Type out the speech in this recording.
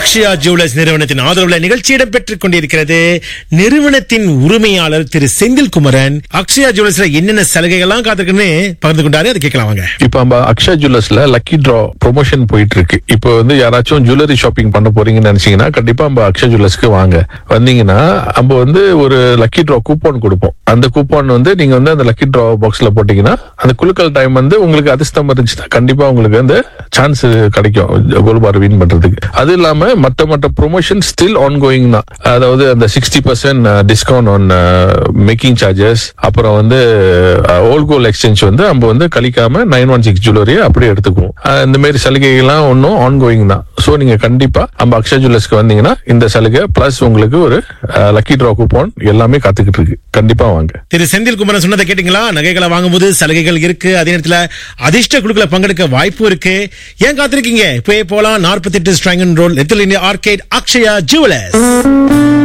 Akshaya jewellers நிறுவனத்தின் ஆதரவுல நிகழ்ச்சி இடம்பெற்றுக் கொண்டிருக்கிறது நிறுவனத்தின் உரிமையாளர் திரு செந்தில் குமரன் அக்ஷயா ஜுவல்லர்ஸ்ல என்னென்ன சலுகைகள்லாம் காத்திருக்குன்னு பகிர்ந்து கொண்டாரு அதை கேட்கலாம் வாங்க இப்ப நம்ம அக்ஷயா ஜுவல்லர்ஸ்ல லக்கி டிரா ப்ரொமோஷன் போயிட்டு இருக்கு இப்போ வந்து யாராச்சும் ஜுவல்லரி ஷாப்பிங் பண்ண போறீங்கன்னு நினைச்சீங்கன்னா கண்டிப்பா நம்ம அக்ஷயா ஜுவல்லர்ஸ்க்கு வாங்க வந்தீங்கன்னா நம்ம வந்து ஒரு லக்கி டிரா கூப்பன் கொடுப்போம் அந்த கூப்பன் வந்து நீங்க வந்து அந்த லக்கி டிரா பாக்ஸ்ல போட்டீங்கன்னா அந்த குலுக்கல் டைம் வந்து உங்களுக்கு அதிர்ஷ்டம் இருந்துச்சுன்னா கண்டிப்பா உங்களுக்கு அந்த சான்ஸ் கிடைக்கும் கோல்பார் வின் பண்றதுக்கு அது இல்லாம மற்ற மற்ற ப்ரொமோஷன் ஸ்டில் ஆன் கோயிங் தான் அதாவது அந்த sixty percent discount on making charges அப்புறம் வந்து ஓல்ட் கோல் எக்ஸ்சேஞ்ச் வந்து நம்ம வந்து கழிக்காம நைன் ஒன் சிக்ஸ் ஜுவல்லரியை அப்படியே எடுத்துக்குவோம் அஹ் இந்த மாதிரி சலுகைகள்லாம் ஒன்றும் ஆன் கோயிங் தான் ஸோ நீங்க கண்டிப்பா நம்ம அக்ஷயா ஜுவல்லர்ஸ்க்கு வந்தீங்கன்னா இந்த சலுகை பிளஸ் உங்களுக்கு ஒரு லக்கி ட்ரா கூப்பன் எல்லாமே காத்துக்கிட்டு இருக்கு கண்டிப்பா வாங்க திரு செந்தில் குமரன் சொன்னதை கேட்டீங்களா நகைகளை வாங்கும்போது சலுகைகள் இருக்கு அதே நேரத்துல அதிர்ஷ்ட குழுக்களை பங்கெடுக்க வாய்ப்பு இருக்கு ஏன் காத்திருக்கீங்க இப்பவே போலாம் நாற்பத்தி எட்டு Serangoon road little India arcade Akshaya jewellers